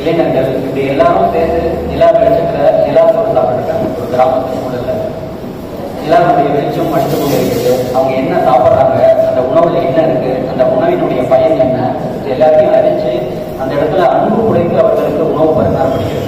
இளைஞர்கள் இப்படி எல்லாரும் சேர்ந்து நிலா வெளிச்சத்துல நிலா சோறு சாப்பிட்டுருக்காங்க ஒரு கிராமத்து சூழல்ல நிலாவுடைய வெளிச்சம் அடித்து கொண்டு இருக்குது அவங்க என்ன சாப்பிட்றாங்க அந்த உணவுல என்ன இருக்கு அந்த உணவினுடைய பயன் என்ன இது எல்லாத்தையும் அறிஞ்சு அந்த இடத்துல அன்பு குறைத்து அவர்களுக்கு உணவு பரிமாறப்படுகிறது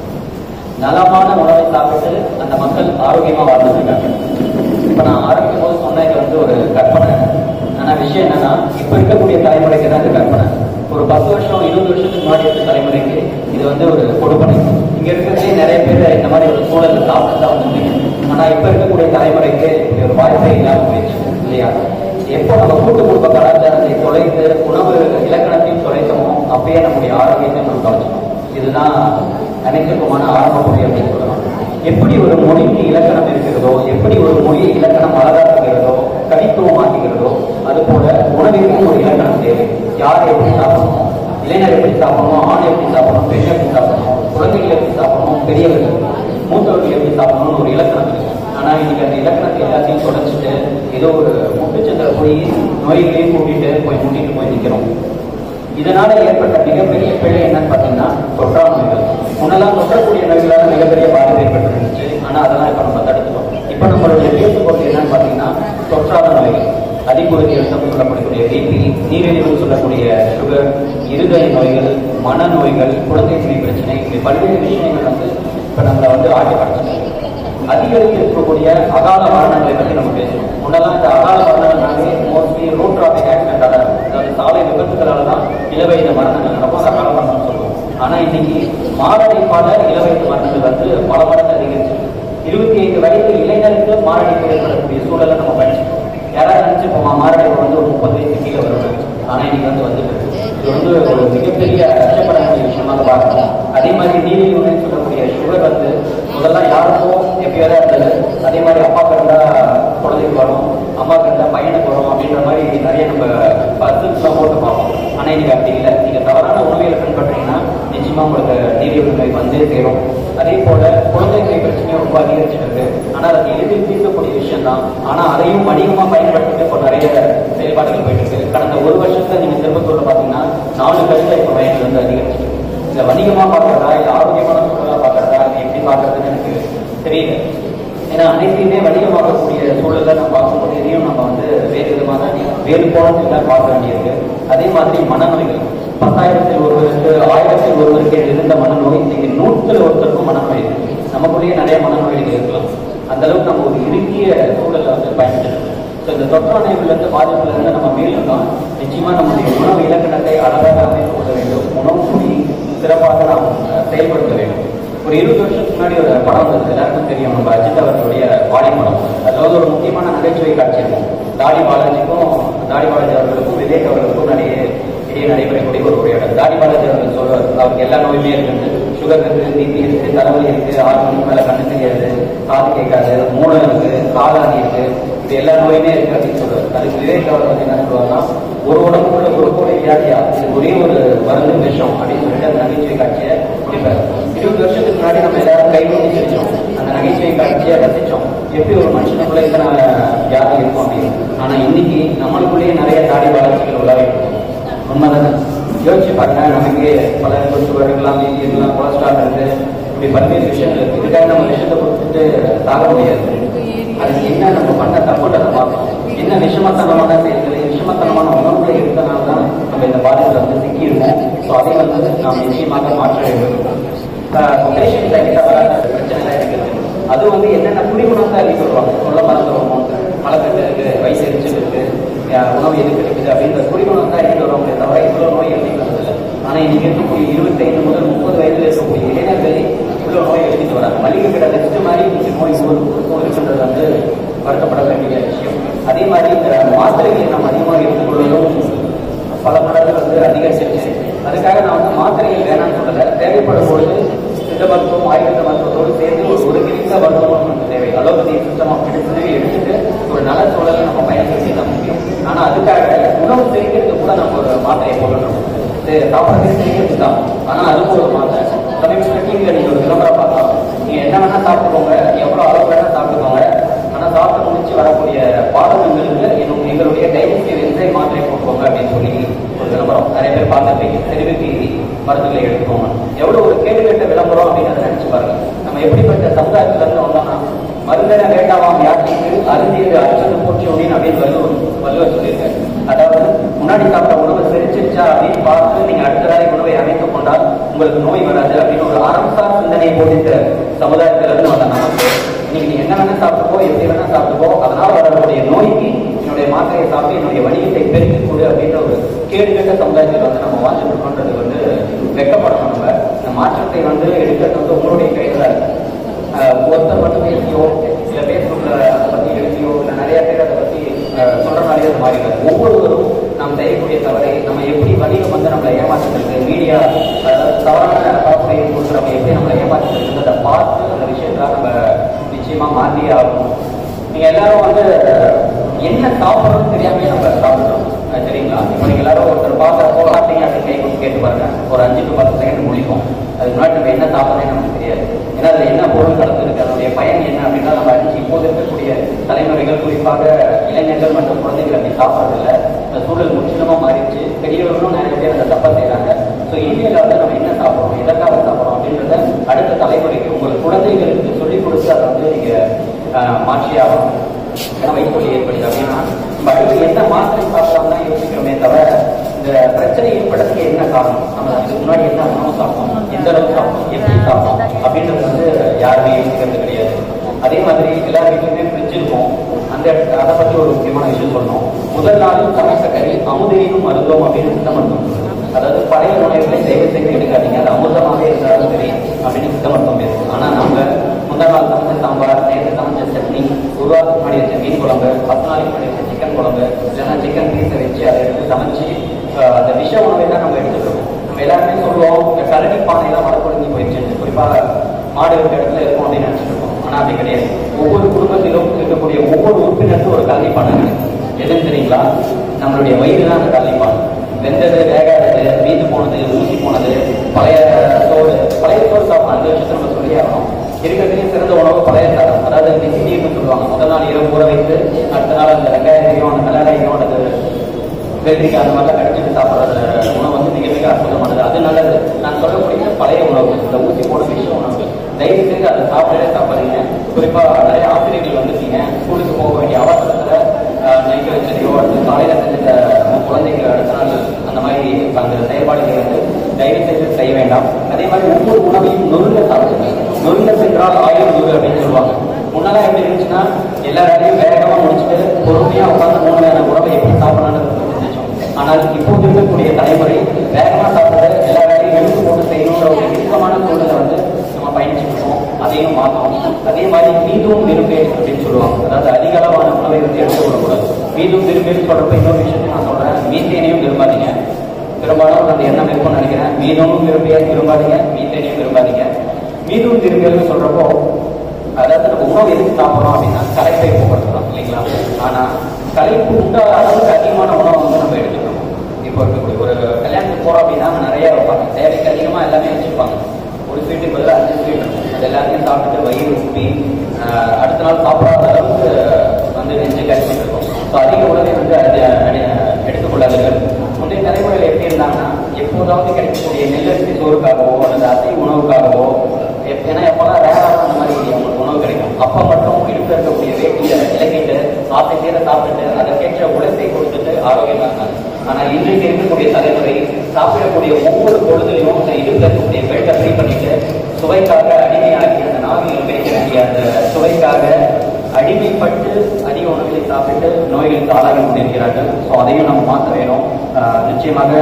நலமான உணவை சாப்பிட்டு அந்த மக்கள் ஆரோக்கியமா வாழ்ந்துட்டு இருக்காங்க இப்ப நான் ஆரம்பிக்கும் போது சொன்ன இது வந்து ஒரு கற்பனை ஆனா விஷயம் என்னன்னா இப்ப இருக்கக்கூடிய தலைமுறைக்கு தான் இது கற்பனை ஒரு பத்து வருஷம் இருபது வருஷத்துக்கு முன்னாடி இருக்க தலைமுறைக்கு இது வந்து ஒரு கொடுப்பனை இங்க இருக்கிறதுலே நிறைய பேர் இந்த மாதிரி ஒரு சூழல்ல சாப்பிட்டு தான் வந்திருந்தீங்க ஆனா இப்ப இருக்கக்கூடிய தலைமுறைக்கு இப்படி ஒரு வாய்ப்பே இல்லாம போயிடுச்சு இல்லையா எப்போ நம்ம கூட்டு குடும்ப கலாச்சாரத்தை தொலைத்து உணவு இலக்கணத்தையும் தொலைத்தோமோ அப்பயே நம்முடைய ஆரோக்கியத்தை நம்ம தொலைச்சிடும் இதுதான் அனைத்துக்குமான ஆரம்ப மொழி அப்படின்னு சொல்லலாம் எப்படி ஒரு மொழிக்கு இலக்கணம் இருக்கிறதோ எப்படி ஒரு மொழியை இலக்கணம் அழகாக்குகிறதோ தனித்துவமாக்குகிறதோ அது போல உணவிற்கும் ஒரு இலக்கணம் தேவை யார் எப்படி சாப்பிடணும் இளைஞர் எப்படி சாப்பிடணும் ஆண் எப்படி சாப்பிடணும் பெண் எப்படி சாப்பிடணும் குழந்தைகள் எப்படி சாப்பிடணும் பெரியவர்கள் மூத்தவர்கள் எப்படி சாப்பிடணும்னு ஒரு இலக்கணம் இருக்கு ஆனா இன்னைக்கு அந்த இலக்கணத்தை எல்லாத்தையும் தொலைச்சிட்டு ஏதோ ஒரு முட்டுச்சந்திர போய் நோய்களையும் கூட்டிட்டு போய் முட்டிட்டு போய் நிற்கிறோம் இதனால ஏற்பட்ட மிகப்பெரிய பிழை என்னன்னு பார்த்தீங்கன்னா தொற்றா நோய்கள் முன்னெல்லாம் தொற்றக்கூடிய நோய்களால மிகப்பெரிய பாதிப்பு ஏற்பட்டிருந்துச்சு ஆனா அதெல்லாம் இப்ப நம்ம தடுத்துட்டோம் இப்ப நம்மளுடைய பேசுபொருள் என்னன்னு பார்த்தீங்கன்னா தொற்றாத நோய்கள் அதிகுருதி எழுத்தம் சொல்லக்கூடிய பிபி நீரிழிவு சொல்லக்கூடிய சுகர் இருதய நோய்கள் மனநோய்கள் குழந்தை துணை பிரச்சனை இப்படி பல்வேறு விஷயங்கள் வந்து இப்ப நம்மளை வந்து ஆட்டி படைச்சிட்டு அதிகரித்து இருக்கக்கூடிய அகால மரணங்களை பற்றி நம்ம பேசணும் முன்னெல்லாம் இந்த அகால மரணங்கள்னாலே மோஸ்ட்லி ரோட் டிராபிக் ஆக்சிடென்டால அதாவது சாலை விபத்துகளால தான் இளவயது மரணங்கள் நடக்கும் அது அகால மரணம் சொல்லுவோம் ஆனா இன்னைக்கு மாரடைப்பால இளவயது மரணங்கள் வந்து பல மடங்கு அதிகரிச்சிருக்கு இருபத்தி ஐந்து வயது இளைஞருக்கு மாரடைப்பு ஏற்படக்கூடிய சூழலை நம்ம படிச்சிருக்கோம் யாராவது நினைச்சுப்போமா மாரடைப்பு வந்து ஒரு முப்பது வயசு கீழே வரும் ஆனா இன்னைக்கு வந்து வந்துட்டு இருக்கு. இது வந்து ஒரு மிகப்பெரிய அச்சப்படக்கூடிய விஷயமாக பார்க்கணும் அதே மாதிரி நீரிழிவுன்னு சொல்லக்கூடிய சுகர் வந்து முதல்ல யாருக்கும் எப்பயாவது இருந்தது அதே மாதிரி அப்பாவுக்கு இருந்தா குழந்தைக்கு வரும் அம்மாவுக்கு இருந்தா பையனுக்கு வரும் அப்படின்ற மாதிரி நிறைய நம்ம பர்சன்ஸ்லாம் போட்டு பார்ப்போம் ஆனா இன்னைக்கு அப்படி இல்லை நீங்க தவறான உணவியலை பின்பற்றீங்கன்னா நிச்சயமா உங்களுக்கு நீரிழிவு நோய் வந்தே சேரும் அதே போல குழந்தை நோய் பிரச்சனையும் ரொம்ப அதிகரிச்சுட்டு இருக்கு ஆனா அது எளிதில் தீர்க்கக்கூடிய விஷயம் தான் ஆனா அதையும் வணிகமா பயன்படுத்திட்டு இப்போ நிறைய செயல்பாடுகள் போயிட்டு இருக்கு கடந்த ஒரு வருஷத்துல நீங்க திருப்பத்தூர்ல பாத்தீங்கன்னா நாலு கருத்துல இப்ப வயது வந்து அதிகரிச்சிருக்கு இந்த வணிகமா பாக்குறதா இல்ல ஆரோக்கியமான சூழலா பாக்குறதா இது எப்படி பாக்குறதுன்னு எனக்கு தெரியல ஏன்னா அனைத்தையுமே வணிகமாக்கக்கூடிய சூழல்ல நம்ம பார்க்கும்போது இதையும் நம்ம வந்து வேறு விதமான வேறு கோணத்தில் தான் பார்க்க வேண்டியிருக்கு அதே மாதிரி மனநோய்கள் பத்தாயிரத்தில் ஒருவருக்கு ஆயிரத்தில் ஒருவருக்கு இருந்த மனநோய் இன்னைக்கு நூற்றில் ஒருத்தருக்கும் மனநோய் இருக்கு நமக்குள்ளேயே நிறைய மனநோய்கள் இருக்கலாம் அந்த அளவுக்கு நம்ம ஒரு இறுக்கிய சூழல்ல வந்து பயன்படுத்தணும் ஸோ இந்த தொற்றாணைவுலேருந்து பாதிப்புலேருந்து நம்ம மீளணும்னா நிச்சயமா நம்முடைய உணவு இலக்கணத்தை அழகாக அமைத்துக் கொள்ள வேண்டும் உணவு முடி சிறப்பாக நாம் அஹ், செயல்படுத்த வேண்டும் ஒரு இருபது வருஷத்துக்கு முன்னாடி ஒரு படம் வந்தது எல்லாருக்கும் தெரியும் நம்ம அஜித் அவர்களுடைய வாடி படம் அதுல வந்து ஒரு முக்கியமான நகைச்சுவை காட்சி இருக்கும் தாடி பாலாஜிக்கும் தாடி பாலாஜி அவர்களுக்கும் விவேக் அவர்களுக்கும் நிறைய இடையே நடைபெறக்கூடிய ஒரு உரையாடல் தாடி பாலாஜி அவர்கள் சொல்வார் அவருக்கு எல்லா நோயுமே இருக்குது சுகர் இருக்கு பிபி இருக்கு தலைவலி இருக்கு ஆறு மணிக்கு மேல கண்ணு தெரியாது காது கேட்காது மூளை இருக்கு காலாதி இருக்கு இது எல்லா நோயுமே இருக்கு அப்படின்னு சொல்றாரு அதுக்கு விவேக் அவர் வந்து என்ன சொல்லுவாங்கன்னா ஒரு உடம்புக்குள்ள ஒரு கோடி வியாதியா இது ஒரே ஒரு மருந்து விஷம் அப்படின்னு சொல்லிட்டு அந்த நகைச்சுவை காட்சியை முடிப்பார் இருபது வருஷத்துக்கு முன்னாடி நம்ம எல்லாரும் கை நோக்கி சிரிச்சோம் அந்த நகைச்சுவை காட்சியை ரசிச்சோம் எப்படி ஒரு மனுஷனுக்குள்ள இத்தனை வியாதி இருக்கும் அப்படின்னு ஆனா இன்னைக்கு நம்மளுக்குள்ளேயே நிறைய தாடி வளர்ச்சிகள் உலாவிட்டு இருக்கோம் உண்மைதானே யோசிச்சு பாருங்க நமக்கு பல சுகர் இருக்கலாம் பிபி இருக்கலாம் கொலஸ்ட்ரால் இருக்கு இப்படி பல்வேறு விஷயங்கள் இருக்கு இதுக்காக நம்ம விஷயத்தை கொடுத்துட்டு சாக முடியாது அதுக்கு என்ன நம்ம பண்ண தப்புன்றதை பார்க்கணும் என்ன விஷமத்தனமான செயல்களை விஷமத்தனமான உணவுகளை இருந்தனால தான் நம்ம இந்த பாதிப்புல வந்து சிக்கியிருக்கோம் ஸோ அதை வந்து நாம் நிச்சயமாக மாற்ற வேண்டும் பேஷண்ட் கிட்ட வராத பிரச்சனை இருக்குது அது வந்து என்னென்ன குடிகுணம் தான் சொல்லுவாங்க சொல்ல மறந்துடுவோம் மலக்கட்டு இருக்கு வயசு எரிச்சல் இருக்கு அஹ் உணவு எது கிடைக்குது அப்படின்ற குடிகுணம் தான் எடுத்து வருவாங்களே தவிர இவ்வளவு நோய் எழுதிட்டு வரதில்லை ஆனா இன்னைக்கு இருக்கக்கூடிய இருபத்தைந்து முதல் முப்பது வயதுல இருக்கக்கூடிய இளைஞர்கள் இவ்வளவு நோய் எழுதிட்டு வராங்க மளிகை கடை லிஸ்ட் மாதிரி இன்னைக்கு நோய் ஒவ்வொரு இருக்குன்றது வந்து வருத்தப்பட வேண்டிய விஷயம் அதே மாதிரி இந்த மாத்திரைகளை நம்ம அதிகமாக எடுத்துக்கொள்வதும் பல மடங்கு வந்து அதிகரிச்சிருச்சு அதுக்காக நான் வந்து மாத்திரைகள் வேணாம்னு சொல்லல தேவைப்படும் பொழுது சித்த மருத்துவம் ஆயுர்வேத மருத்துவத்தோடு சேர்ந்து ஒரு ஒருங்கிணைந்த மருத்துவம் நமக்கு தேவை அலோபதி சிஸ்டம் ஆஃப் மெடிசனை எடுத்துட்டு ஒரு நல்ல சூழலை நம்ம பயன்படுத்தி தான் முடியும் ஆனா அதுக்காக உணவு செரிக்கிறது கூட நம்ம ஒரு மாத்திரையை போடணும் சரி சாப்பிட்றது செரிக்கிறது தான் ஆனா அதுக்கு ஒரு மாத்திரை சமீபத்தில் டிவியில் நீங்க ஒரு விளம்பரம் பார்த்தா நீங்க என்ன வேணா சாப்பிட்டுக்கோங்க எவ்வளவு அளவு வேணா சாப்பிட்டுக்கோங்க ஆனா சாப்பிட்டு முடிச்சு வரக்கூடிய பாதகங்களுக்கு என்னும் எங்களுடைய டைஜஸ்டிவ் என்சைம் மாத்திரை போட்டுக்கோங்க அப்படின்னு சொல்லி ஒரு விளம்பரம் நிறைய பேர் பார்த்துருப்பீங்க தெருவுக்கு மருந்துகளை எடுத்துக்கோங்க எவ்வளவு ஒரு கேடு கட்ட விளம்பரம் அப்படின்னு அதை நினைச்சு பாருங்க நம்ம எப்படிப்பட்ட சமுதாயத்துல இருந்து வந்தோம்னா மருந்தென வேண்டாமாம் யாத்திரைக்கு அருந்தியது அச்சது போற்றி அப்படின்னு அப்படின்னு வள்ளுவர் வள்ளுவர் சொல்லியிருக்காரு அதாவது முன்னாடி சாப்பிட்ட உணவு செரிச்சிருச்சா அப்படின்னு பார்த்து நீங்க அடுத்த வேலை உணவை அமைத்துக் கொண்டால் உங்களுக்கு நோய் வராது அப்படின்னு ஒரு அறம்சார் சிந்தனையை போதித்த சமுதாயத்துல இருந்து வந்த நமக்கு இன்னைக்கு நீ என்ன வேணா சாப்பிட்டுக்கோ எப்படி வேணா சாப்பிட்டுக்கோ அதனால வரக்கூடிய நோய்க்கு என்னுடைய மாத்திரையை சாப்பிட்டு என்னுடைய வணிகத்தை பெருக்கிக் கொடு அப்படின்ற ஒரு கேடு கட்ட சமுதாயத்தில் வந்து நம்ம வாழ்ந்துட்டு இருக்கோன்றது வந்து வெக்கப்படணும் நம்ம இந்த மாற்றத்தை வந்து எடுக்கிறது வந்து உங்களுடைய கையில் தான் இருக்கு ஆஹ் ஒருத்தர் மட்டும் பேசியோ இல்ல பேஸ்புக்ல அதை பத்தி எழுதியோ இல்ல நிறைய பேர் அதை பத்தி ஆஹ் சொல்றனாலே அது மாறிடாது ஒவ்வொருவரும் நாம் செய்யக்கூடிய தவறை நம்ம எப்படி வணிகம் வந்து நம்மளை ஏமாற்றிருக்கு மீடியா தவறான காப்புரையை கொடுத்து நம்ம எப்படி நம்மளை ஏமாற்றிருக்கு அதை பார்த்து அந்த விஷயத்துல நம்ம நிச்சயமா மாற்றியே ஆகணும் நீங்க எல்லாரும் வந்து என்ன சாப்பிடணும்னு தெரியாம நம்ம சாப்பிடுறோம் அஹ் சரிங்களா இப்போ நீங்க எல்லாரும் ஒருத்தர் பார்க்குறப்போ சாப்பிட்டீங்க அப்படின்னு கை கொடுத்து கேட்டு பாருங்க ஒரு அஞ்சு டு பத்து செகண்ட் முடிக்கும் அதுக்கு முன்னாடி நம்ம என்ன சாப்பிட்றேன்னு நமக்கு தெரியாது ஏன்னா அதுல என்ன பொருள் கலந்துருக்கு அதனுடைய பயன் என்ன அப்படின்னா நம்ம அறிஞ்சு இப்போது இருக்கக்கூடிய தலைமுறைகள் குறிப்பாக இளைஞர்கள் மற்றும் குழந்தைகள் அப்படி சாப்பிட்றதில்ல இந்த சூழல் முற்றிலுமா மாறிடுச்சு பெரியவர்களும் நிறைய பேர் அந்த தப்பை செய்றாங்க ஸோ இந்தியாவில் வந்து நம்ம என்ன சாப்பிட்றோம் எதற்காக சாப்பிட்றோம் அப்படின்றத அடுத்த தலைமுறைக்கு உங்கள் குழந்தைகளுக்கு சொல்லிக் கொடுத்து அதை வந்து நீங்க ஆஹ், மாற்றியாகணும் ஏன்னா வைக்கோல் ஏற்படுது அப்படின்னா நம்ம அடுத்து என்ன மாத்திரை சாப்பிடலாம் தான் யோசிக்கிறோமே தவிர இந்த பிரச்சனை ஏற்படுறதுக்கு என்ன காரணம் நம்ம அதுக்கு முன்னாடி என்ன உணவு சாப்பிட்டோம் எந்த அளவுக்கு சாப்பிட்டோம் எப்படி சாப்பிட்டோம் அப்படின்றது வந்து யாருமே யோசிக்கிறது கிடையாது அதே மாதிரி எல்லா வீட்லையுமே ஃப்ரிட்ஜ் இருக்கும் அந்த இடத்துல அதை பத்தி ஒரு முக்கியமான விஷயம் சொல்லணும் முதல் நாள் சமைத்த கறி அமுதையினும் மருந்தும் அப்படின்னு சித்த மருத்துவம் சொல்லுது. அதாவது பழைய உணவுகளை தயவு செய்து எடுக்காதீங்க அது அமுதமாகவே இருந்தாலும் சரி அப்படின்னு சித்த மருத்துவம் பேசுது ஆனா நம்ம முதல் நாள் சமைச்ச சாம்பார் நேற்று சமைச்ச சட்னி ஒரு வாரத்துக்கு முன்னாடி வச்ச மீன் குழம்பு பத்து நாளைக்கு முன்னாடி வச்ச சிக்கன் குழம்பு இல்லைன்னா சிக்கன் பீஸை வச்சு அதை எடுத்து சமைச்சு ஆஹ், அந்த விஷ உணவை தான் நம்ம எடுத்துட்டு இருக்கோம் நம்ம எல்லாருமே சொல்லுவோம் இந்த கரடி பானையெல்லாம் வடக்குழந்தி போயிடுச்சு குறிப்பாக மாடு இருக்க இடத்துல இருக்கும் அப்படின்னு நினைச்சிட்டு இருக்கோம் ஆனா அப்படி கிடையாது ஒவ்வொரு குடும்பத்திலும் இருக்கக்கூடிய ஒவ்வொரு உறுப்பினருக்கும் ஒரு கல்வி பானை இருக்கு எதுன்னு தெரியுங்களா நம்மளுடைய வயிறு தான் அந்த கல்வி பானை வெந்தது வேகாதது மீந்து போனது ஊசி போனது பழைய சோறு பழைய சோறு சாப்பிடும் அந்த விஷயத்தை நம்ம சொல்லி ஆகணும் இருக்கிறதுலே சிறந்த உணவு பழைய சாதம் அதாவது நெசிடின்னு சொல்லுவாங்க முதல் நாள் இரவு ஊற வைத்து அடுத்த நாள் அந்த வெங்காயத்தையும் அந்த மிளகாயையும் அந்த வெள்ளரிக்காய் அந்த மாதிரிலாம் கடிச்சிட்டு சாப்பிட்ற உணவு வந்து மிக மிக அற்புதமானது அது நல்லது நான் சொல்லக்கூடிய பழைய உணவு இந்த ஊசி போட விஷய உணவு தயவு செய்து அதை சாப்பிடவே சாப்பிடுறீங்க குறிப்பா நிறைய ஆசிரியர்கள் வந்துருக்கீங்க ஸ்கூலுக்கு போக வேண்டிய அவசரத்துல ஆஹ், நைக்க வச்சதையோ அடுத்து காலையில செஞ்ச குழந்தைங்க அடுத்த நாள் அந்த மாதிரி அந்த செயல்பாடுகளை வந்து தயவு செய்து செய்ய வேண்டாம் அதே மாதிரி ஒவ்வொரு உணவையும் நொறுங்க சாப்பிடுங்க நொறுங்க சென்றால் ஆயுள் நூறு அப்படின்னு சொல்லுவாங்க முன்னெல்லாம் எப்படி இருந்துச்சுன்னா எல்லா வேலையும் வேகமா முடிச்சுட்டு பொறுமையா உட்கார்ந்து மூணு நேரம் உணவை எப்படி சாப்பிடலாம்னு செஞ்சோம் ஆனால் இப்போது இருக்கக்கூடிய தலைமுறை வேகமா சாப்பிட எல்லா வேலையும் எடுத்து போட்டு செய்யணுன்ற ஒரு இறுக்கமான சூழலை வந்து நம்ம பயணிச்சுட்டு இருக்கோம் அதையும் மாற்றணும் அதே மாதிரி மீண்டும் விரும்பேன் அப்படின்னு சொல்லுவாங்க அதாவது அதிக அளவான உணவை வந்து எடுத்து கொள்ளக்கூடாது மீண்டும் விரும்பேன்னு சொல்றப்ப இன்னொரு விஷயத்தையும் நான் சொல்றேன் மீத்தேனையும் விரும்பாதீங்க பெரும்பாலும் அந்த எண்ணம் இருக்கும்னு நினைக்கிறேன் மீண்டும் விரும்பிய விரும்பாதீங்க மீத்தேனையும் விரும்பாதீங்க மீண்டும் விரும்பியல்னு சொல்றப்போ அதாவது நம்ம உணவு எதுக்கு சாப்பிட்றோம் அப்படின்னா களைப்பை போகப்படுத்தலாம் இல்லைங்களா ஆனா களைப்பு உண்டாத அளவுக்கு அதிகமான உணவை வந்து நம்ம எடுத்துக்கணும் இப்போ இருக்கக்கூடிய ஒரு கல்யாணத்துக்கு போறோம் அப்படின்னா அங்க நிறைய வைப்பாங்க தேவைக்கு அதிகமா எல்லாமே வச்சிருப்பாங்க ஒரு ஸ்வீட்டுக்கு பதிலாக அஞ்சு ஸ்வீட் இருக்கும் அது எல்லாத்தையும் சாப்பிட்டுட்டு வயிறு உப்பி ஆஹ், அடுத்த நாள் சாப்பிடாத அளவுக்கு வந்து நெஞ்சு கழிச்சிட்டு இருக்கும் ஸோ அதிக உணவை வந்து அது அடி- எடுத்துக்கொள்ளாதீர்கள் முந்தைய தலைமுறையில் எப்படி இருந்தாங்கன்னா எப்போதாவது கிடைக்கக்கூடிய நெல்லரிசி சோறுக்காகவோ அல்லது அசை உணவுக்காகவோ எப்- ஏன்னா எப்போல்லாம் ரேராக அந்த மாதிரி அவங்களுக்கு உணவு கிடைக்கும் அப்போ மட்டும் இடுப்பு இருக்கக்கூடிய வேட்டியை இலக்கிட்டு ஆசை தீர சாப்பிட்டுட்டு அதற்கேற்ற உழைப்பை கொடுத்துட்டு ஆரோக்கியமா இருந்தாங்க ஆனா இன்றைக்கு இருக்கக்கூடிய தலைமுறை சாப்பிடக்கூடிய ஒவ்வொரு பொழுதுலையும் இந்த இடுப்புல இருக்கக்கூடிய பெல்ட்டை ஃப்ரீ பண்ணிட்டு சுவைக்காக அடிமையாக்கி அந்த நாவில் கிடைக்க வேண்டிய அந்த சுவைக்காக அடிமைப்பட்டு அதிக உணவுகளை சாப்பிட்டு நோய்களுக்கு ஆளாகி கொண்டிருக்கிறார்கள் ஸோ அதையும் நம்ம மாற்ற வேணும் ஆஹ் நிச்சயமாக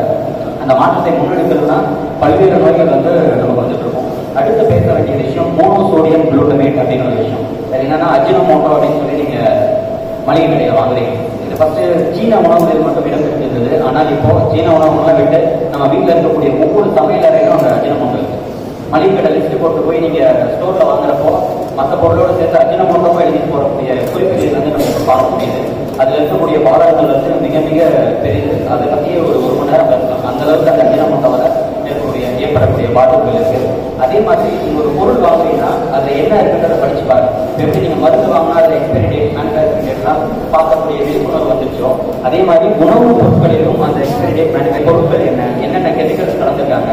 அந்த மாற்றத்தை முன்னெடுக்கிறதுனா பல்வேறு நோய்கள் வந்து நமக்கு வந்துட்டு இருக்கும் அடுத்து பேச வேண்டிய விஷயம் மோனோசோடியம் குளூட்டமேட் அப்படிங்கிற ஒரு விஷயம் அது என்னன்னா அஜினோமோட்டோ அப்படின்னு சொல்லி நீங்க மளிகை கடையில் வாங்குறீங்க இது ஃபர்ஸ்ட் சீன உணவுகளில் மட்டும் இடம் பெற்றிருந்தது ஆனால் இப்போ சீன உணவுகள்லாம் விட்டு நம்ம வீட்டில் இருக்கக்கூடிய ஒவ்வொரு சமையல் அறையிலும் அந்த அஜினமோட்டோ இருக்கு மளிகை கடை லிஸ்ட் போட்டு போய் நீங்க ஸ்டோர்ல வாங்குறப்போ மற்ற பொருளோட சேர்த்து அஜினமோட்டோ எழுதி போடக்கூடிய குறிப்புகள் வந்து நம்ம இப்ப பார்க்க முடியுது அதுல இருக்கக்கூடிய பாராட்டுகள் வந்து மிக மிக பெரியது அதை பற்றியே ஒரு ஒரு மணி நேரம் பேசலாம் அந்த அளவுக்கு அந்த அஜினமோட்டோவில் இருக்கக்கூடிய ஏற்படக்கூடிய பாதிப்புகள் இருக்கு அதே மாதிரி நீங்க ஒரு பொருள் வாங்குறீங்கன்னா அதுல என்ன இருக்குன்றத படிச்சு பாருங்க இப்ப எப்படி நீங்க மருந்து வாங்கினா அதுல எக்ஸ்பைரி டேட் மேனுஃபேக்சரிங் டேட்லாம் பார்க்கக்கூடிய விழிப்புணர்வு வந்துச்சோ அதே மாதிரி உணவு பொருட்களிலும் அந்த எக்ஸ்பைரி டேட் மேனுஃபேக்சர் பொருட்கள் என்ன என்னென்ன கெமிக்கல்ஸ் கலந்துருக்காங்க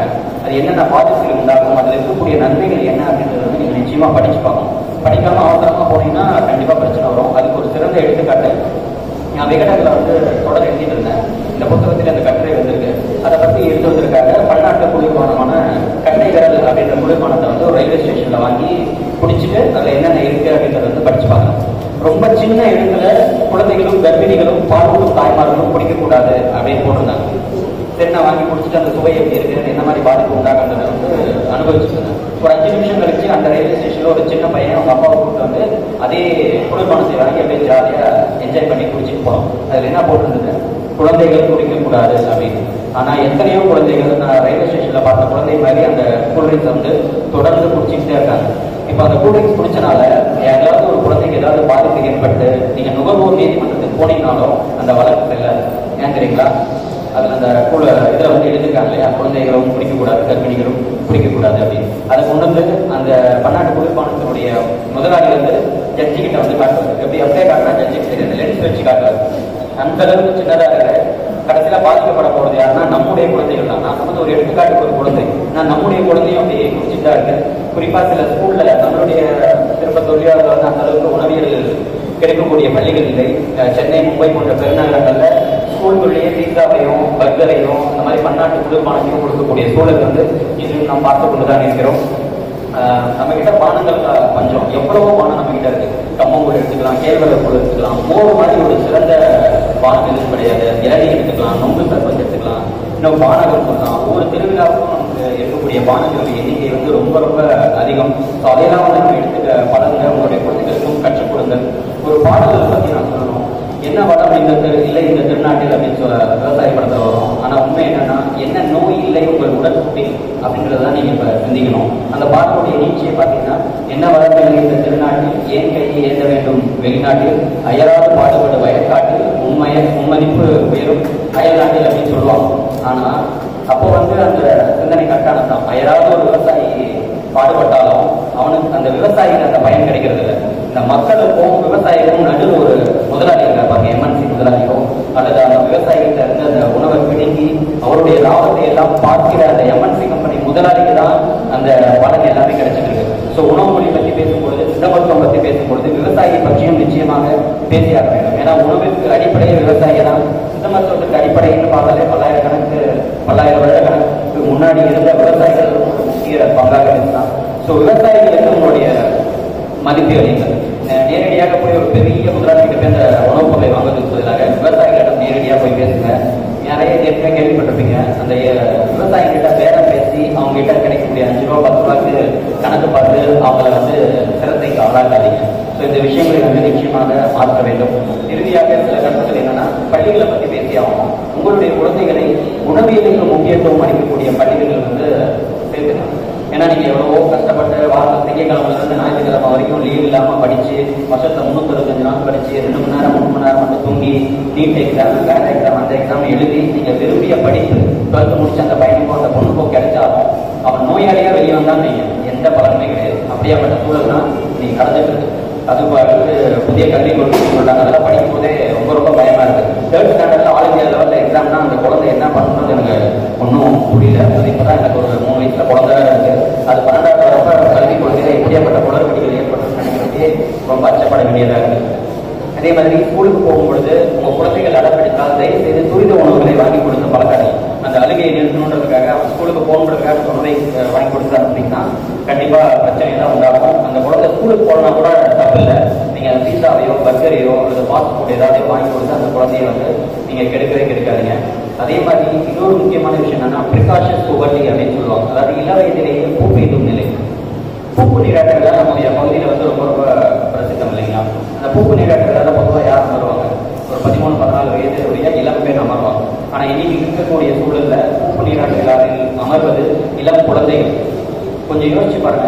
அது என்னென்ன பாதிப்புகள் உண்டாகும் அதில் இருக்கக்கூடிய நன்மைகள் என்ன அப்படின்றத வந்து நீங்கள் நிச்சயமாக படிச்சு பார்க்கணும் படிக்காம அவசரமாக போனீங்கன்னா கண்டிப்பாக பிரச்சனை வரும் அதுக்கு ஒரு சிறந்த எடுத்துக்காட்டு நான் விகடனில் வந்து தொடர் எழுதிட்டு இருந்தேன் இந்த புத்தகத்தில் அந்த கட்டுரை வந்திருக்கு அதை பற்றி எடுத்து வந்திருக்காங்க பன்னாட்டு குளிர்பானமான கட்டைகரல் அப்படின்ற குளிர்பானத்தை வந்து ஒரு ரயில்வே ஸ்டேஷனில் வாங்கி குடிச்சிட்டு அதில் என்னென்ன இருக்கு அப்படின்றத வந்து படிச்சு பார்க்கணும் ரொம்ப சின்ன இடத்துல குழந்தைகளும் கர்ப்பிணிகளும் பாலூட்டும் தாய்மார்களும் குடிக்கக்கூடாது அப்படின்னு போட்டிருந்தாங்க சரி நான் வாங்கி குடிச்சிட்டு அந்த சுவை எப்படி இருக்கு என்ன மாதிரி பாதிப்பு உண்டாகுன்றதை வந்து அனுபவிச்சுட்டு இருந்தேன் ஒரு அஞ்சு நிமிஷம் கழிச்சு அந்த ரயில்வே ஸ்டேஷன்ல ஒரு சின்ன பையன் அவங்க அப்பாவை கூப்பிட்டு வந்து அதே குளிர்பானத்தை வாங்கி அப்படியே ஜாலியா என்ஜாய் பண்ணி குடிச்சிட்டு போனோம் அதுல என்ன போட்டிருந்தது குழந்தைகள் குடிக்கக்கூடாது அப்படின்னு ஆனா எத்தனையோ குழந்தைகள் நான் ரயில்வே ஸ்டேஷன்ல பார்த்த குழந்தை மாதிரி அந்த கூல்ட்ரிங்க்ஸ் வந்து தொடர்ந்து குடிச்சிக்கிட்டே இருக்காங்க இப்போ அந்த கூல்ட்ரிங்க்ஸ் குடிச்சனால யாராவது ஒரு குழந்தைக்கு ஏதாவது பாதிப்பு ஏற்பட்டு நீங்க நுகர்வோர் நீதிமன்றத்துக்கு போனீங்கனாலும் அந்த வழக்கு செல்லாது ஏன் தெரியுங்களா அதுல அந்த கூட இதுல வந்து எழுதிருக்காங்க இல்லையா குழந்தைகளும் குடிக்கக்கூடாது கர்ப்பிணிகளும் குடிக்கக்கூடாது அப்படின்னு அதை கொண்டு வந்து அந்த பன்னாட்டு குளிர்பானத்தினுடைய முதலாளி வந்து ஜட்ஜி கிட்ட வந்து காட்டுவார் எப்படி அப்படியே காட்டுறா ஜட்ஜி தெரியாது லென்ஸ் வச்சு காட்டுவார் அந்த அளவுக்கு சின்னதா இருக்கு கடைசியில பாதிக்கப்பட போறது யாருன்னா நம்முடைய குழந்தைகள் தான் நான் வந்து ஒரு எடுத்துக்காட்டுக்கு ஒரு குழந்தை நான் நம்முடைய குழந்தையும் அப்படியே குடிச்சுட்டு தான் இருக்கு குறிப்பா சில ஸ்கூல்ல நம்மளுடைய திருப்பத்தூர்லயோ அதுல வந்து அந்த அளவுக்கு உணவியல் கிடைக்கக்கூடிய பள்ளிகள் இல்லை அஹ் சென்னை மும்பை போன்ற பெருநகரங்கள்ல ஸ்கூல்குள்ளேயே பீஸாவையும் பர்கரையும் இந்த மாதிரி பன்னாட்டு குளிர்பானத்தையும் கொடுக்கக்கூடிய சூழல் வந்து இன்றும் நாம் பார்த்து கொண்டுதான் இருக்கிறோம் ஆஹ் நம்ம கிட்ட பானங்கள் க- பஞ்சம் எவ்வளவோ பானம் நம்ம கிட்ட இருக்கு கம்மங்கூழ் எடுத்துக்கலாம் கேழ்வரகு கூழ் எடுத்துக்கலாம் மோர் மாதிரி ஒரு சிறந்த பானம் எதுவும் கிடையாது இளநீர் எடுத்துக்கலாம் நொங்கு சர்பத் எடுத்துக்கலாம் இன்னும் பானகம் சொல்லலாம் ஒவ்வொரு திருவிழாவுக்கும் நமக்கு இருக்கக்கூடிய பானங்களோட எண்ணிக்கை வந்து ரொம்ப ரொம்ப அதிகம் ஸோ அதையெல்லாம் வந்து நம்ம எடுத்துக்க பழங்க உங்களுடைய குழந்தைகளுக்கும் கற்றுக் கொடுங்க ஒரு பாடல்கள் பத்தி நான் சொல்லணும் என்ன வளம் இந்த திரு- இல்லை இந்த திருநாட்டில் அப்படின்னு சொல்ல விவசாய படத்தில் வரும் ஆனா உண்மை என்னன்னா என்ன நோய் இல்லை உங்கள் உடற்குட்டில் அப்படின்றத நீங்க இப்ப சிந்திக்கணும் அந்த பாடலுடைய நீட்சியை பார்த்தீங்கன்னா என்ன வளம் இல்லை இந்த திருநாட்டில் ஏன் கையை ஏந்த வேண்டும் வெளிநாட்டில் அயராது பாடுபடு வயற்காட்டில் உண்மைய உண்மதிப்பு உயரும் அயல் நாட்டில் அப்படின்னு சொல்லுவாங்க ஆனா அப்போ வந்து அந்த சிந்தனை கரெக்டான தான் அயராத ஒரு விவசாயி பாடுபட்டாலும் அவனுக்கு அந்த விவசாயிக்கு அந்த பயன் கிடைக்கிறது இல்லை இந்த மக்களுக்கும் விவசாயிகளுக்கும் நடுவில் ஒரு முதலாளி இருக்கார் பாருங்க எம்என்சி முதலாளியோ அல்லது அந்த விவசாயிகிட்ட இருந்து அந்த உணவை பிடுங்கி அவருடைய லாபத்தை எல்லாம் பார்க்கிற அந்த எம்என்சி கம்பெனி முதலாளிக்கு தான் அந்த பலன் எல்லாமே கிடைச்சிட்டு இருக்கு ஸோ உணவு மொழி பற்றி பேசும்பொழுது சித்த மருத்துவம் பற்றி பேசும்பொழுது விவசாயியை பற்றியும் நிச்சயமாக பேசியாக வேண்டும் ஏன்னா உணவிற்கு அடிப்படையே விவசாயி தான் சித்த மருத்துவத்துக்கு அடிப்படைன்னு பார்த்தாலே பல்லாயிரக்கணக்கு பல்லாயிரம் வருட கணக்கு முன்னாடி இருந்த விவசாயிகள் ஒரு முக்கிய பங்காக இருந்தான் ஸோ விவசாயிகளுக்கு உங்களுடைய மதிப்பு அளிங்கள் நே- நேரடியாக போய் ஒரு பெரிய முதலாளிகிட்ட போய் அந்த உணவுப் பொருளை வாங்குறதுக்கு பதிலாக விவசாயிகளிடம் நேரடியாக போய் பேசுங்க நிறைய ஏற்கனவே கேள்விப்பட்டிருப்பீங்க அந்த அஹ், விவசாயிகிட்ட பேரம் பேசி அவங்க கிட்ட கிடைக்கக்கூடிய அஞ்சு ரூபா பத்து ரூபாய்க்கு கணக்கு பார்த்து அவங்கள வந்து சிரத்தைக்கு ஆளாக்காதீங்க ஸோ இந்த விஷயங்களை வந்து நிச்சயமாக மாற்ற வேண்டும் இறுதியாக சில கருத்துக்கள் என்னன்னா பள்ளிகளை பற்றி பேசி ஆகணும் உங்களுடைய குழந்தைகளை உணவியலுக்கு முக்கியத்துவம் அளிக்கக்கூடிய பள்ளிகள் வந்து சேர்த்துக்கலாம் ஏன்னா நீங்க எவ்வளவோ கஷ்டப்பட்டு வாரம் திங்கக்கிழமைல இருந்து ஞாயிற்றுக்கிழமை வரைக்கும் லீவ் இல்லாம படிச்சு வருஷத்துல முன்னூத்தி அறுபத்தஞ்சு நாள் படிச்சு ரெண்டு மணி நேரம் மூணு மணி நேரம் மட்டும் தூங்கி நீட் எக்ஸாம் பேட் எக்ஸாம் அந்த எக்ஸாம் எழுதி நீங்க விரும்பிய படிப்பு டுவெல்த் முடிச்சு அந்த பையனுக்கோ அந்த பொண்ணுக்கோ கிடைச்சாலும் அவன் நோயாளியா வெளியே வந்தான் நீங்க எந்த பலனுமே கிடையாது அப்படியாப்பட்ட சூழல் தான் நீங்க கடந்துட்டு இருக்கு அது வந்து புதிய கல்வி கொள்கை சொல்றாங்க அதெல்லாம் படிக்கும் போதே ரொம்ப ரொம்ப பயமா இருக்கு தேர்ட் ஸ்டாண்டர்ட்ல ஆல் இந்தியா லெவல்ல எக்ஸாம்னா அந்த குழந்தை என்ன பண்ணணும்னு எனக்கு ஒன்றும் புரியல அது இப்பதான் எனக்கு ஒரு மூணு வயசுல குழந்தை இருக்கு அது பன்னெண்டாவது வரப்ப கல்வி கொள்கையில எப்படியாப்பட்ட குளறுபடிகள் ஏற்பட்டு நினைக்கிறதே ரொம்ப அச்சப்பட வேண்டியதா இருக்கு அதே மாதிரி ஸ்கூலுக்கு போகும்பொழுது உங்க குழந்தைகள் அடம்பிடித்தால் தயவு செய்து துரித உணவுகளை வாங்கி கொடுத்து பழக்காதீங்க அந்த அழுகையை நிறுத்தணுன்றதுக்காக அவன் ஸ்கூலுக்கு போகணுன்றதுக்காக அந்த உணவை அஹ், வாங்கி கொடுத்து அனுப்பினீங்கன்னா கண்டிப்பா பிரச்சனை தான் உண்டாகும் அந்த குழந்தை ஸ்கூலுக்கு போனா கூட தப்பு இல்லை நீங்க பீஸாவையோ பர்கரையோ அல்லது ஃபாஸ்ட் ஃபுட் ஏதாவது வாங்கி கொடுத்து அந்த குழந்தைய வந்து நீங்க கெடுக்கவே கெடுக்காதீங்க அதே மாதிரி இன்னொரு முக்கியமான விஷயம் என்னன்னா ப்ரிகாஷன்ஸ் புவர்ட்டி அப்படின்னு சொல்லுவாங்க அதாவது இள வயதிலேயே பூப்பெய்தும் நிலை பூப்பு நீராட்டங்கள் நம்முடைய பகுதியில் வந்து ரொம்ப ரொம்ப பிரசித்தம் இல்லைங்களா அந்த பூப்பு நீராட்டங்கள் பொதுவாக யார் அமருவாங்க ஒரு பதிமூணு பதினாலு வயதுடைய இளம் பேர் அமர்வாங்க ஆனா இன்னைக்கு இருக்கக்கூடிய சூழல்ல பூப்பு நீராட்டு விழாவில் அமர்வது இளம் குழந்தைகள் கொஞ்சம் யோசிச்சு பாருங்க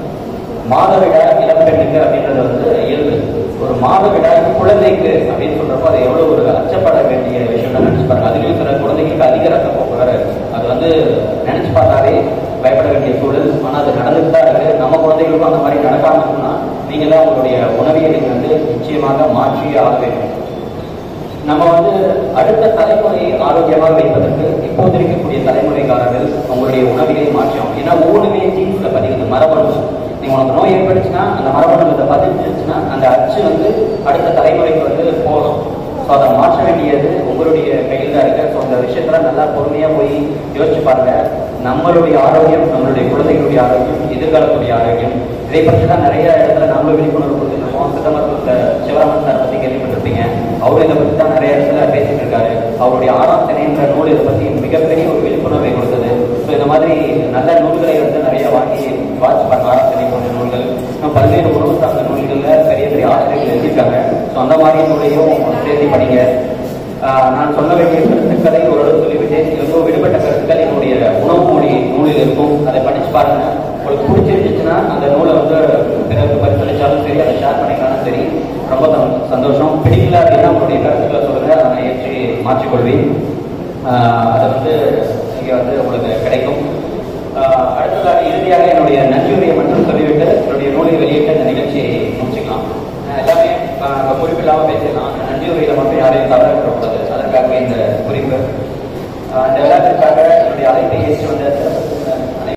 மாதவிடா இளம் பெண்ணுக்கு அப்படின்றது வந்து இயல்பு ஒரு மாதவிடா குழந்தைக்கு அப்படின்னு சொல்றப்போ அது எவ்வளவு ஒரு அச்சப்பட வேண்டிய விஷயம் நினைச்சு பாருங்க அதுலயும் சில குழந்தைகளுக்கு அதிக ரத்த போக்கு வேற இருக்கு. அது வந்து நினைச்சு பார்த்தாலே பயப்பட வேண்டிய சூழல் ஆனா அது நடந்துட்டு தான் இருக்கு நம்ம குழந்தைகளுக்கும் அந்த மாதிரி நடக்காம இருக்குன்னா நீங்க தான் உங்களுடைய உணவியலை வந்து நிச்சயமாக மாற்றியே ஆக வேண்டும் நம்ம வந்து அடுத்த தலைமுறையை ஆரோக்கியமாக வைப்பதற்கு இப்போது இருக்கக்கூடிய தலைமுறைக்காரர்கள் உங்களுடைய உணவு உணவிலே மாற்றம் ஏன்னா ஒவ்வொன்றுமே ஜீன்ஸ்ல பதிவுது மரபணு நீ உனக்கு நோய் ஏற்பட்டுச்சுன்னா அந்த மரபணுல பதிஞ்சிருச்சுன்னா அந்த அச்சு வந்து அடுத்த தலைமுறைக்கு வந்து போகணும் ஸோ அதை மாற்ற வேண்டியது உங்களுடைய கையில் தான் இருக்கு ஸோ அந்த விஷயத்துல நல்லா பொறுமையாக போய் யோசிச்சு பாருங்க நம்மளுடைய ஆரோக்கியம் நம்மளுடைய குழந்தைகளுடைய ஆரோக்கியம் எதிர்காலத்துடைய ஆரோக்கியம் இதை பற்றி தான் நிறைய இடத்துல நாமளும் விழிப்புணர்வு கொடுத்துருக்கோம் சித்த மருத்துவத்தில் சிவராமன் சார் பற்றி கேள்விப்பட்டிருப்பீங்க அவரும் இதை பற்றி தான் நிறைய இடத்துல பேசிட்டு இருக்காரு அவருடைய ஆறாம் திணைன்ற நூல் இதை பற்றி மிகப்பெரிய ஒரு விழிப்புணர்வை கொடுத்தது ஸோ இந்த மாதிரி நல்ல நூல்களை வந்து நிறைய வாங்கி வாட்ச் பண்ண ஆறாம் திணை போன்ற நூல்கள் இன்னும் பல்வேறு உணவு சார்ந்த நூல்களில் பெரிய பெரிய ஆசிரியர்கள் எழுதியிருக்காங்க ஸோ அந்த மாதிரி நூலையும் சேர்த்து படிங்க ஆஹ் நான் சொல்ல வேண்டிய கருத்துக்களை ஓரளவு சொல்லிவிட்டேன் எவ்வளோ விடுபட்ட கருத்துக்கள் என்னுடைய உணவு மொழி நூலில் இருக்கும் அதை படிச்சு பாருங்க உங்களுக்கு பிடிச்சிருந்துச்சுன்னா அந்த நூலை வந்து பிறகு பரிசளிச்சாலும் சரி அதை ஷேர் பண்ணிக்கலாம் சரி ரொம்ப சந்தோ- சந்தோஷம் பிடிக்கல அப்படின்னா உங்களுடைய கருத்துக்களை சொல்லுங்க அதை நான் ஏற்றி மாற்றிக்கொள்வேன் ஆஹ் அது வந்து இங்கே வந்து உங்களுக்கு கிடைக்கும் ஆஹ் அடுத்ததாக இறுதியாக என்னுடைய நன்றியுரையை மட்டும் சொல்லிவிட்டு என்னுடைய நூலை வெளியிட்ட இந்த நிகழ்ச்சியை முடிச்சுக்கலாம் ஆஹ் எல்லாமே ஆஹ் குறிப்பில்லாமல் பேசலாம் நன்றியுரையில் மட்டும் யாரையும் தவற விடக்கூடாது அதற்காகவே இந்த குறிப்பு ஆஹ் இந்த விழாவிற்காக என்னுடைய அழைப்பை ஏற்று வந்த சிறப்பு